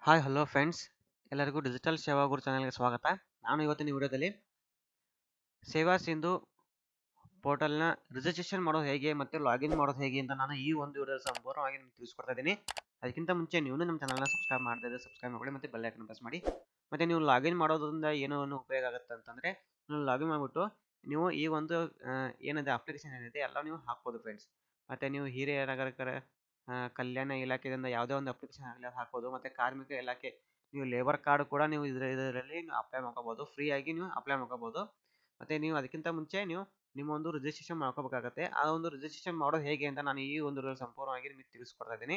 hi hello friends ಎಲ್ಲರಿಗೂ digital Seva Guru ಚಾನಲ್ಗೆ ಸ್ವಾಗತ ನಾನು ಇವತ್ತಿನ ವಿಡಿಯೋದಲ್ಲಿ ಸೇವಾ ಸಿಂಧು ಪೋರ್ಟಲ್ನ ರಿಜಿಸ್ಟ್ರೇಷನ್ ಮಾಡೋದು ಹೇಗೆ ಮತ್ತು ಲಾಗಿನ್ ಮಾಡೋದು ಹೇಗೆ ಅಂತ ನಾನು ಈ ಒಂದು ವಿಡಿಯೋ ಸಂಪೂರ್ಣವಾಗಿ ನಿಮ್ಗೆ ತಿಳಿಸ್ಕೊಡ್ತಾ ಇದ್ದೀನಿ ಅದಕ್ಕಿಂತ ಮುಂಚೆ ನೀವು ನಮ್ಮ ಚಾನಲ್ನ ಸಬ್ಸ್ಕ್ರೈಬ್ ಮಾಡದೇ ಇದ್ದರೆ ಸಬ್ಸ್ಕ್ರೈಬ್ ಮಾಡಿ ಮತ್ತು ಬೆಲ್ ಐಕನ್ ಪ್ರೆಸ್ ಮಾಡಿ ಮತ್ತು ನೀವು ಲಾಗಿನ್ ಮಾಡೋದ್ರಿಂದ ಏನೋ ಒಂದು ಉಪಯೋಗ ಆಗುತ್ತೆ ಅಂತಂದರೆ ನೀವು ಲಾಗಿನ್ ಮಾಡಿಬಿಟ್ಟು ನೀವು ಈ ಒಂದು ಆ, ಏನಿದೆ ಅಪ್ಲಿಕೇಶನ್ ಏನಿದೆ ಎಲ್ಲ ನೀವು ಹಾಕ್ಬೋದು ಫ್ರೆಂಡ್ಸ್ ಮತ್ತು ನೀವು ಹಿರಿಯ ನಾಗರಿಕರ ಆ, ಕಲ್ಯಾಣ ಇಲಾಖೆಯಿಂದ ಯಾವುದೇ ಒಂದು ಅಪ್ಲಿಕೇಶನ್ ಆಗಲಿ ಅದು ಹಾಕ್ಬೋದು ಮತ್ತು ಕಾರ್ಮಿಕ ಇಲಾಖೆ ನೀವು ಲೇಬರ್ ಕಾರ್ಡ್ ಕೂಡ ನೀವು ಇದರ ಇದರಲ್ಲಿ ನೀವು ಅಪ್ಲೈ ಮಾಡ್ಕೋಬೋದು ಫ್ರೀಯಾಗಿ ನೀವು ಅಪ್ಲೈ ಮಾಡ್ಕೋಬೋದು ಮತ್ತು ನೀವು ಅದಕ್ಕಿಂತ ಮುಂಚೆ ನೀವು ನಿಮ್ಮ ಒಂದು ರಿಜಿಸ್ಟ್ರೇಷನ್ ಮಾಡ್ಕೋಬೇಕಾಗತ್ತೆ ಆ ಒಂದು ರಿಜಿಸ್ಟ್ರೇಷನ್ ಮಾಡೋದು ಹೇಗೆ ಅಂತ ನಾನು ಈ ಒಂದು video ಸಂಪೂರ್ಣವಾಗಿ ನಿಮಗೆ ತಿಳಿಸ್ಕೊಡ್ತಾ ಇದ್ದೀನಿ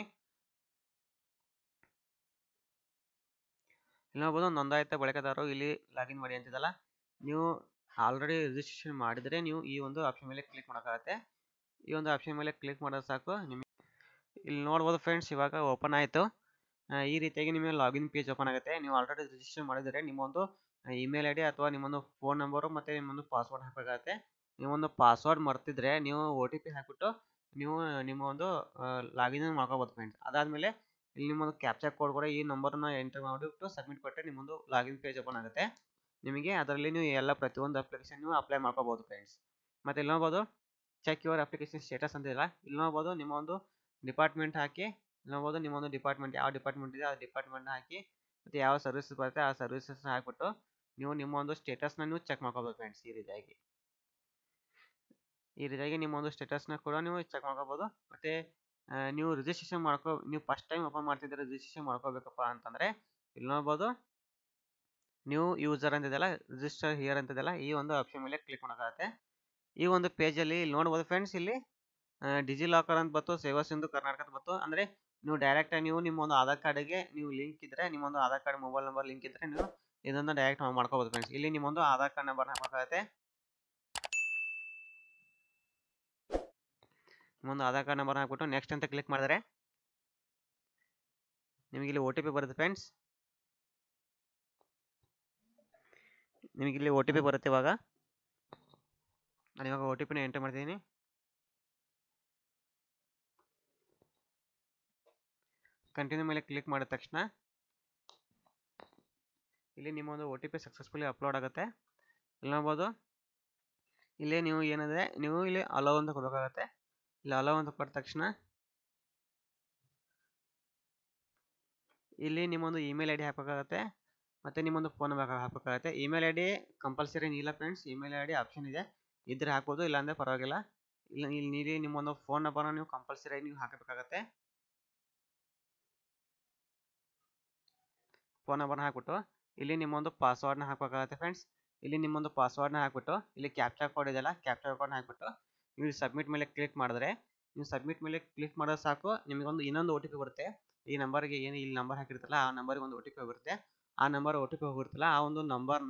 ಇಲ್ಲಿ ನೋಡ್ಬೋದು ನೋಂದಾಯಿತ ಬಳಕೆದಾರರು ಇಲ್ಲಿ ಲಾಗಿನ್ ಮಾಡಿ ಅಂತಿದಲ್ಲ ನೀವು ಆಲ್ರೆಡಿ ರಿಜಿಸ್ಟ್ರೇಷನ್ ಮಾಡಿದರೆ ನೀವು ಈ ಒಂದು ಆಪ್ಷನ್ ಮೇಲೆ ಕ್ಲಿಕ್ ಮಾಡೋಕ್ಕಾಗತ್ತೆ ಈ ಒಂದು ಆಪ್ಷನ್ ಮೇಲೆ ಕ್ಲಿಕ್ ಮಾಡೋದು ಸಾಕು ನಿಮಗೆ ಇಲ್ಲಿ ನೋಡ್ಬೋದು ಫ್ರೆಂಡ್ಸ್ ಇವಾಗ ಓಪನ್ ಆಯಿತು ಈ ರೀತಿಯಾಗಿ ನಿಮಗೆ ಲಾಗಿನ್ ಪೇಜ್ ಓಪನ್ ಆಗುತ್ತೆ ನೀವು ಆಲ್ರೆಡಿ ರಿಜಿಸ್ಟರ್ ಮಾಡಿದರೆ ನಿಮ್ಮೊಂದು ಇಮೇಲ್ ಐ ಡಿ ಅಥವಾ ನಿಮ್ಮೊಂದು ಫೋನ್ ನಂಬರು ಮತ್ತು ನಿಮ್ಮೊಂದು ಪಾಸ್ವರ್ಡ್ ಹಾಕಬೇಕಾಗತ್ತೆ ನೀವೊಂದು ಪಾಸ್ವರ್ಡ್ ಮರ್ತಿದ್ರೆ ನೀವು ಒ ಟಿ ಪಿ ಹಾಕ್ಬಿಟ್ಟು ನೀವು ನಿಮ್ಮ ಒಂದು ಲಾಗಿನ್ ಮಾಡ್ಕೋಬೋದು ಫ್ರೆಂಡ್ಸ್ ಅದಾದಮೇಲೆ ಇಲ್ಲಿ ನಿಮ್ಮೊಂದು ಕ್ಯಾಪ್ಚರ್ ಕೋಡ್ ಕೂಡ ಈ ನಂಬರನ್ನ ಎಂಟರ್ ಮಾಡಿಬಿಟ್ಟು ಸಬ್ಮಿಟ್ ಕೊಟ್ಟರೆ ನಿಮ್ಮೊಂದು ಲಾಗಿನ್ ಪೇಜ್ ಓಪನ್ ಆಗುತ್ತೆ ನಿಮಗೆ ಅದರಲ್ಲಿ ನೀವು ಎಲ್ಲ ಪ್ರತಿಯೊಂದು ಅಪ್ಲಿಕೇಶನ್ ನೀವು ಅಪ್ಲೈ ಮಾಡ್ಕೋಬೋದು ಫ್ರೆಂಡ್ಸ್ ಮತ್ತು ಇಲ್ಲಿ ನೋಡ್ಬೋದು ಚೆಕ್ ಯುವರ್ ಅಪ್ಲಿಕೇಶನ್ ಸ್ಟೇಟಸ್ ಅಂತ ಇಲ್ಲ ಇಲ್ಲಿ ನೋಡ್ಬೋದು ನಿಮ್ಮ ಒಂದು ಡಿಪಾರ್ಟ್ಮೆಂಟ್ ಹಾಕಿ ಇಲ್ಲಿ ನೋಡ್ಬೋದು ನಿಮ್ಮ ಒಂದು ಡಿಪಾರ್ಟ್ಮೆಂಟ್ ಯಾವ ಡಿಪಾರ್ಟ್ಮೆಂಟ್ ಇದೆ ಆ ಡಿಪಾರ್ಟ್ಮೆಂಟ್ನ ಹಾಕಿ ಮತ್ತು ಯಾವ ಸರ್ವಿಸ್ ಬರುತ್ತೆ ಆ ಸರ್ವಿಸಸ್ ಹಾಕ್ಬಿಟ್ಟು ನೀವು ನಿಮ್ಮ ಒಂದು ಸ್ಟೇಟಸ್ನ ನೀವು ಚೆಕ್ ಮಾಡ್ಕೋಬೋದು ಫ್ರೆಂಡ್ಸ್ ಈ ರೀತಿಯಾಗಿ ಈ ರೀತಿಯಾಗಿ ನಿಮ್ಮ ಒಂದು ಸ್ಟೇಟಸ್ನ ಕೂಡ ನೀವು ಚೆಕ್ ಮಾಡ್ಕೋಬೋದು ಮತ್ತು ನೀವು ರಿಜಿಸ್ಟ್ರೇಷನ್ ಮಾಡ್ಕೋ ನೀವು ಫಸ್ಟ್ ಟೈಮ್ ಓಪನ್ ಮಾಡ್ತಿದ್ರೆ ರಿಜಿಸ್ಟ್ರೇಷನ್ ಮಾಡ್ಕೋಬೇಕಪ್ಪ ಅಂತಂದರೆ ಇಲ್ಲಿ ನೋಡ್ಬೋದು ನ್ಯೂ ಯೂಸರ್ ಅಂತಿದೆಲ್ಲ ರಿಜಿಸ್ಟರ್ ಹಿಯರ್ ಅಂತಿದೆಲ್ಲ ಈ ಒಂದು ಆಪ್ಷನ್ ಮೇಲೆ ಕ್ಲಿಕ್ ಮಾಡೋಕ್ಕಾಗತ್ತೆ ಈ ಒಂದು ಪೇಜಲ್ಲಿ ಇಲ್ಲಿ ನೋಡ್ಬೋದು ಫ್ರೆಂಡ್ಸ್ ಇಲ್ಲಿ ಡಿಜಿ ಲಾಕರ್ ಅಂತ ಬತ್ತು ಸೇವಾ ಸಿಂಧು ಕರ್ನಾಟಕ ಅಂತ ಬತ್ತು ಅಂದರೆ ನೀವು ಡೈರೆಕ್ಟ್ ನೀವು ನಿಮ್ಮ ಒಂದು ಆಧಾರ್ ಕಾರ್ಡಿಗೆ ನೀವು ಲಿಂಕ್ ಇದ್ದರೆ ನಿಮ್ಮೊಂದು Aadhaar card mobile number link ಇದ್ದರೆ ನೀವು ಇದನ್ನು ಡೈರೆಕ್ಟ್ ಮಾಡ್ಕೋಬೋದು ಫ್ರೆಂಡ್ಸ್ ಇಲ್ಲಿ ನಿಮ್ಮೊಂದು ಆಧಾರ್ ಕಾರ್ಡ್ ನಂಬರ್ ಹಾಕಬೇಕಾಗತ್ತೆ ನಿಮ್ಮೊಂದು ಆಧಾರ್ ಕಾರ್ಡ್ ನಂಬರ್ ಹಾಕ್ಬಿಟ್ಟು ನೆಕ್ಸ್ಟ್ ಅಂತ ಕ್ಲಿಕ್ ಮಾಡಿದ್ರೆ ನಿಮಗೆ ಇಲ್ಲಿ ಒ ಟಿ ಪಿ ಬರುತ್ತೆ ಫ್ರೆಂಡ್ಸ್ ನಿಮಗೆ ಇಲ್ಲಿ ಒ ಟಿ ಪಿ ಬರುತ್ತೆ ಇವಾಗ ನಾನು ಇವಾಗ ಒ ಟಿ ಪಿನ ಎಂಟರ್ ಮಾಡ್ತಿದ್ದೀನಿ ಕಂಟಿನ್ಯೂ ಮೇಲೆ ಕ್ಲಿಕ್ ಮಾಡಿದ ತಕ್ಷಣ ಇಲ್ಲಿ ನಿಮ್ಮ ಒಂದು O T P successfully upload ಆಗುತ್ತೆ ಇಲ್ಲಿ ನೋಡ್ಬೋದು ಇಲ್ಲಿ ನೀವು ಏನಿದೆ ನೀವು ಇಲ್ಲಿ ಅಲೋ ಅಂತ ಕೊಡಬೇಕಾಗತ್ತೆ ಇಲ್ಲಿ ಅಲೋ ಅಂತ ಕೊಟ್ಟ ತಕ್ಷಣ ಇಲ್ಲಿ ನಿಮ್ಮೊಂದು ಇಮೇಲ್ ಐ ಡಿ ಹಾಕಬೇಕಾಗತ್ತೆ ಮತ್ತು ನಿಮ್ಮೊಂದು ಫೋನ್ ನಂಬರ್ ಹಾಕಬೇಕಾಗತ್ತೆ ಇಮೇಲ್ ಐ ಡಿ ಕಂಪಲ್ಸರಿ ಇಲ್ಲ friends email I D option ಇದೆ ಇದ್ರೆ ಹಾಕ್ಬೋದು ಇಲ್ಲಾಂದರೆ ಪರವಾಗಿಲ್ಲ ಇಲ್ಲ ಇಲ್ಲಿ ನೀಡಿ ನಿಮ್ಮೊಂದು ಫೋನ್ ನಂಬರ್ನ ನೀವು ಕಂಪಲ್ಸರಿ ನೀವು ಹಾಕಬೇಕಾಗತ್ತೆ ಫೋನ್ ನಂಬರ್ನ ಹಾಕ್ಬಿಟ್ಟು ಇಲ್ಲಿ ನಿಮ್ಮೊಂದು ಪಾಸ್ವರ್ಡ್ನ ಹಾಕಬೇಕಾಗತ್ತೆ ಫ್ರೆಂಡ್ಸ್ ಇಲ್ಲಿ ನಿಮ್ಮೊಂದು ಪಾಸ್ವರ್ಡ್ನ ಹಾಕ್ಬಿಟ್ಟು ಇಲ್ಲಿ ಕ್ಯಾಪ್ಚರ್ ಕೋಡ್ ಇದೆಯಲ್ಲ ಕ್ಯಾಪ್ಚರ್ ಕೋಡ್ನ ಹಾಕ್ಬಿಟ್ಟು ನೀವು ಸಬ್ಮಿಟ್ ಮೇಲೆ ಕ್ಲಿಕ್ ಮಾಡಿದ್ರೆ ನೀವು ಸಬ್ಮಿಟ್ ಮೇಲೆ ಕ್ಲಿಕ್ ಮಾಡೋದು ಸಾಕು ನಿಮಗೊಂದು ಇನ್ನೊಂದು ಒ ಟಿ ಪಿ ಬರುತ್ತೆ ಈ ನಂಬರ್ಗೆ ಏನು ಇಲ್ಲಿ ನಂಬರ್ ಹಾಕಿರ್ತಲ್ಲ ಆ ನಂಬರ್ಗೆ ಒಂದು ಒ ಟಿ ಪಿ ಹೋಗಿರುತ್ತೆ ಆ ನಂಬರ್ ಒ ಟಿ ಪಿ ಹೋಗಿರುತ್ತಲ್ಲ ಆ ಒಂದು ನಂಬರ್ನ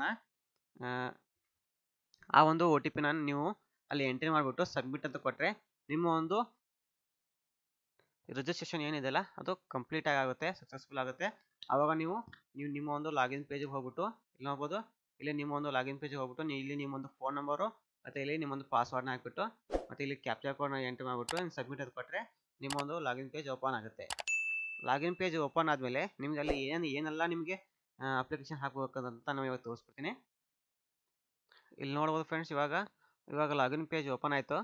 ಆ ಒಂದು ಒ ಟಿ ಪಿನ ನೀವು ಅಲ್ಲಿ ಎಂಟ್ರಿ ಮಾಡಿಬಿಟ್ಟು ಸಬ್ಮಿಟ್ ಅಂತ ಕೊಟ್ಟರೆ ನಿಮ್ಮ ಒಂದು ರಿಜಿಸ್ಟ್ರೇಷನ್ ಏನಿದೆಯಲ್ಲ ಅದು ಕಂಪ್ಲೀಟ್ ಆಗುತ್ತೆ ಸಕ್ಸಸ್ಫುಲ್ ಆಗುತ್ತೆ ಆವಾಗ ನೀವು ನೀವು ನಿಮ್ಮ ಒಂದು ಲಾಗಿನ್ ಪೇಜಿಗೆ ಹೋಗ್ಬಿಟ್ಟು ಇಲ್ಲಿ ನೋಡ್ಬೋದು ಇಲ್ಲಿ ನಿಮ್ಮ ಒಂದು ಲಾಗಿನ್ ಪೇಜಿಗೆ ಹೋಗ್ಬಿಟ್ಟು ನೀವು ಇಲ್ಲಿ ನಿಮ್ಮೊಂದು ಫೋನ್ ನಂಬರು ಮತ್ತು ಇಲ್ಲಿ ನಿಮ್ಮೊಂದು ಪಾಸ್ವರ್ಡ್ನ ಹಾಕ್ಬಿಟ್ಟು ಮತ್ತು ಇಲ್ಲಿ ಕ್ಯಾಪ್ಚರ್ ಕೋಡ್ನ ಎಂಟ್ರಿ ಮಾಡಿಬಿಟ್ಟು ಸಬ್ಮಿಟ್ ಅದು ಕೊಟ್ಟರೆ ನಿಮ್ಮೊಂದು ಲಾಗಿನ್ ಪೇಜ್ ಓಪನ್ ಆಗುತ್ತೆ ಲಾಗಿನ್ ಪೇಜ್ ಓಪನ್ ಆದಮೇಲೆ ನಿಮ್ಗೆ ಅಲ್ಲಿ ಏನು ಏನೆಲ್ಲ ನಿಮಗೆ ಅಪ್ಲಿಕೇಶನ್ ಹಾಕ್ಬೇಕಂತ ನಾನು ಇವಾಗ ತೋರಿಸ್ಬಿಡ್ತೀನಿ ಇಲ್ಲಿ ನೋಡ್ಬೋದು ಫ್ರೆಂಡ್ಸ್ ಇವಾಗ ಇವಾಗ ಲಾಗಿನ್ ಪೇಜ್ ಓಪನ್ ಆಯಿತು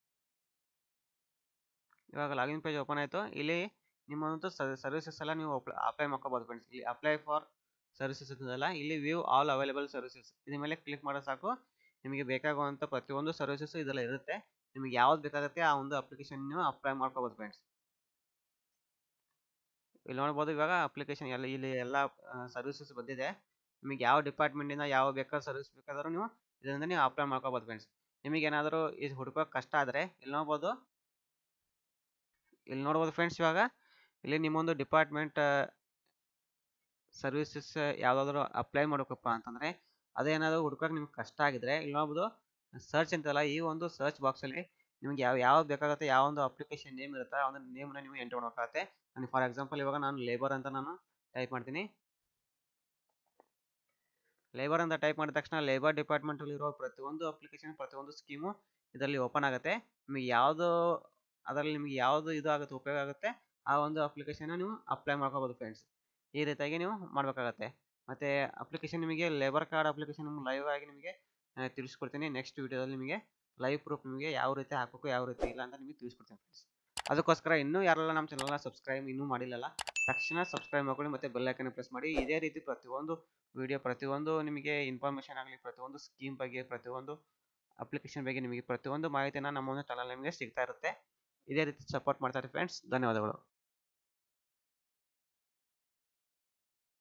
ಇವಾಗ ಲಾಗಿನ್ ಪೇಜ್ ಓಪನ್ ಆಯಿತು ಇಲ್ಲಿ ನಿಮ್ಮೊಂದು ಸರ್ವಿಸಸ್ ಎಲ್ಲ ನೀವು ಅಪ್ಲೈ ಮಾಡ್ಕೋಬೋದು ಫ್ರೆಂಡ್ಸ್ ಇಲ್ಲಿ ಅಪ್ಲೈ ಫಾರ್ ಸರ್ವಿಸಸ್ ಇದೆಯಲ್ಲ ಇಲ್ಲಿ ವ್ಯೂ ಆಲ್ ಅವೈಲೇಬಲ್ ಸರ್ವಿಸಸ್ ಇದ್ರ ಮೇಲೆ ಕ್ಲಿಕ್ ಮಾಡೋ ಸಾಕು ನಿಮಗೆ ಬೇಕಾಗುವಂಥ ಪ್ರತಿಯೊಂದು ಸರ್ವಿಸಸ್ ಇದೆಲ್ಲ ಇರುತ್ತೆ ನಿಮಗೆ ಯಾವ್ದು ಬೇಕಾಗುತ್ತೆ ಆ ಒಂದು ಅಪ್ಲಿಕೇಶನ್ ನೀವು ಅಪ್ಲೈ ಮಾಡ್ಕೋಬೋದು ಫ್ರೆಂಡ್ಸ್ ಇಲ್ಲಿ ನೋಡ್ಬೋದು ಇವಾಗ ಅಪ್ಲಿಕೇಶನ್ ಎಲ್ಲ ಇಲ್ಲಿ ಎಲ್ಲ ಸರ್ವಿಸಸ್ ಬಂದಿದೆ ನಿಮಗೆ ಯಾವ ಡಿಪಾರ್ಟ್ಮೆಂಟಿಂದ ಯಾವ ಬೇಕಾದ ಸರ್ವಿಸ್ ಬೇಕಾದರೂ ನೀವು ಇದರಿಂದ ನೀವು ಅಪ್ಲೈ ಮಾಡ್ಕೋಬೋದು ಫ್ರೆಂಡ್ಸ್ ನಿಮಗೆ ಏನಾದರೂ ಇದು ಹುಡುಕೋಕೆ ಕಷ್ಟ ಆದರೆ ಇಲ್ಲಿ ನೋಡ್ಬೋದು ಇಲ್ಲಿ ನೋಡ್ಬೋದು ಫ್ರೆಂಡ್ಸ್ ಇವಾಗ ಇಲ್ಲಿ ನಿಮ್ಮೊಂದು ಡಿಪಾರ್ಟ್ಮೆಂಟ್ ಸರ್ವಿಸಸ್ ಯಾವುದಾದ್ರೂ ಅಪ್ಲೈ ಮಾಡಬೇಕಪ್ಪ ಅಂತಂದರೆ ಅದೇನಾದರೂ ಹುಡ್ಕೋಕೆ ನಿಮ್ಗೆ ಕಷ್ಟ ಆಗಿದ್ರೆ ಇಲ್ಲಿ ನೋಡ್ಬೋದು ಸರ್ಚ್ ಅಂತಲ್ಲ ಈ ಒಂದು ಸರ್ಚ್ ಬಾಕ್ಸಲ್ಲಿ ನಿಮ್ಗೆ ಯಾವ ಯಾವ್ದು ಬೇಕಾಗುತ್ತೆ ಯಾವ ಒಂದು ಅಪ್ಲಿಕೇಶನ್ ನೇಮ್ ಇರುತ್ತೆ ಆ ಒಂದು ನೇಮ್ನ ನೀವು ಎಂಟರ್ ಮಾಡೋಕ್ಕಾಗುತ್ತೆ ನಾನು ಫಾರ್ ಎಕ್ಸಾಂಪಲ್ ಇವಾಗ ನಾನು ಲೇಬರ್ ಅಂತ ನಾನು ಟೈಪ್ ಮಾಡ್ತೀನಿ ಲೇಬರ್ ಅಂತ ಟೈಪ್ ಮಾಡಿದ ತಕ್ಷಣ ಲೇಬರ್ ಡಿಪಾರ್ಟ್ಮೆಂಟಲ್ಲಿ ಇರೋ ಪ್ರತಿಯೊಂದು ಅಪ್ಲಿಕೇಶನ್ ಪ್ರತಿಯೊಂದು ಸ್ಕೀಮು ಇದರಲ್ಲಿ ಓಪನ್ ಆಗುತ್ತೆ ನಿಮಗೆ ಯಾವುದು ಅದರಲ್ಲಿ ನಿಮಗೆ ಯಾವುದು ಇದು ಆಗುತ್ತೆ ಉಪಯೋಗ ಆಗುತ್ತೆ ಆ ಒಂದು ಅಪ್ಲಿಕೇಶನ್ನ ನೀವು ಅಪ್ಲೈ ಮಾಡ್ಕೋಬೋದು ಫ್ರೆಂಡ್ಸ್ ಈ ರೀತಿಯಾಗಿ ನೀವು ಮಾಡಬೇಕಾಗತ್ತೆ ಮತ್ತು ಅಪ್ಲಿಕೇಶನ್ ನಿಮಗೆ ಲೇಬರ್ ಕಾರ್ಡ್ ಅಪ್ಲಿಕೇಶನ್ ಲೈವ್ ಆಗಿ ನಿಮಗೆ ಆ, ತಿಳಿಸ್ಕೊಡ್ತೀನಿ ನೆಕ್ಸ್ಟ್ ವೀಡಿಯೋದಲ್ಲಿ ನಿಮಗೆ ಲೈವ್ ಪ್ರೂಫ್ ನಿಮಗೆ ಯಾವ ರೀತಿ ಹಾಕಬೇಕು ಯಾವ ರೀತಿ ಇಲ್ಲ ಅಂತ ನಿಮಗೆ ತಿಳಿಸ್ಕೊಡ್ತೀನಿ ಫ್ರೆಂಡ್ಸ್ ಅದಕ್ಕೋಸ್ಕರ ಇನ್ನೂ ಯಾರೆಲ್ಲ ನಮ್ಮ ಚಾನಲ್ನ ಸಬ್ಸ್ಕ್ರೈಬ್ ಇನ್ನೂ ಮಾಡಿಲ್ಲಲ್ಲ ತಕ್ಷಣ ಸಬ್ಸ್ಕ್ರೈಬ್ ಮಾಡ್ಕೊಳ್ಳಿ ಮತ್ತು ಬೆಲ್ ಐಕನ್ ಪ್ರೆಸ್ ಮಾಡಿ ಇದೇ ರೀತಿ ಪ್ರತಿಯೊಂದು ವಿಡಿಯೋ ಪ್ರತಿಯೊಂದು ನಿಮಗೆ ಇನ್ಫಾರ್ಮೇಷನ್ ಆಗಲಿ ಪ್ರತಿಯೊಂದು ಸ್ಕೀಮ್ ಬಗ್ಗೆ ಪ್ರತಿಯೊಂದು ಅಪ್ಲಿಕೇಶನ್ ಬಗ್ಗೆ ನಿಮಗೆ ಪ್ರತಿಯೊಂದು ಮಾಹಿತಿನ ನಮ್ಮ ಒಂದು ಚಾನಲ್ ನಿಮಗೆ ಸಿಗ್ತಾ ಇರುತ್ತೆ ಇದೇ ರೀತಿ ಸಪೋರ್ಟ್ ಮಾಡ್ತಾರೆ ಫ್ರೆಂಡ್ಸ್ ಧನ್ಯವಾದಗಳು